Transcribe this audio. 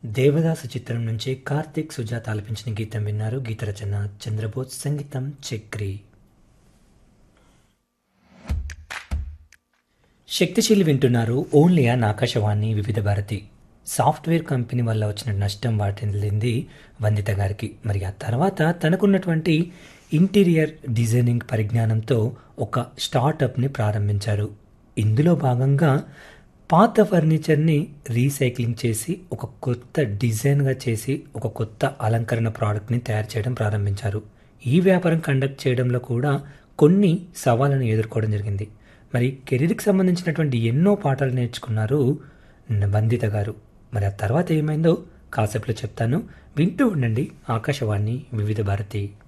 దేవదాసు చిత్రం నుంచి కార్తీక్ సుజాత ఆలపించిన గీతం విన్నారు గీత రచన చంద్రబోస్ సంగీతం చక్రి శక్తిశీలి వింటున్నారు ఓన్లీ ఆన్ ఆకాశవాణి వివిధ భారతి సాఫ్ట్వేర్ కంపెనీ వల్ల వచ్చిన నష్టం వాటిల్లింది వందిత గారికి మరి ఆ తర్వాత తనకున్నటువంటి ఇంటీరియర్ డిజైనింగ్ పరిజ్ఞానంతో ఒక స్టార్టప్ని ప్రారంభించారు ఇందులో భాగంగా పాత ఫర్నిచర్ని రీసైక్లింగ్ చేసి ఒక కొత్త డిజైన్గా చేసి ఒక కొత్త అలంకరణ ప్రోడక్ట్ని తయారు చేయడం ప్రారంభించారు ఈ వ్యాపారం కండక్ట్ చేయడంలో కూడా కొన్ని సవాళ్ళను ఎదుర్కోవడం జరిగింది మరి కెరీర్కి సంబంధించినటువంటి ఎన్నో పాఠాలు నేర్చుకున్నారు వందిత గారు మరి ఆ తర్వాత ఏమైందో కాసేపులో చెప్తాను వింటూ ఉండండి ఆకాశవాణి వివిధ భారతి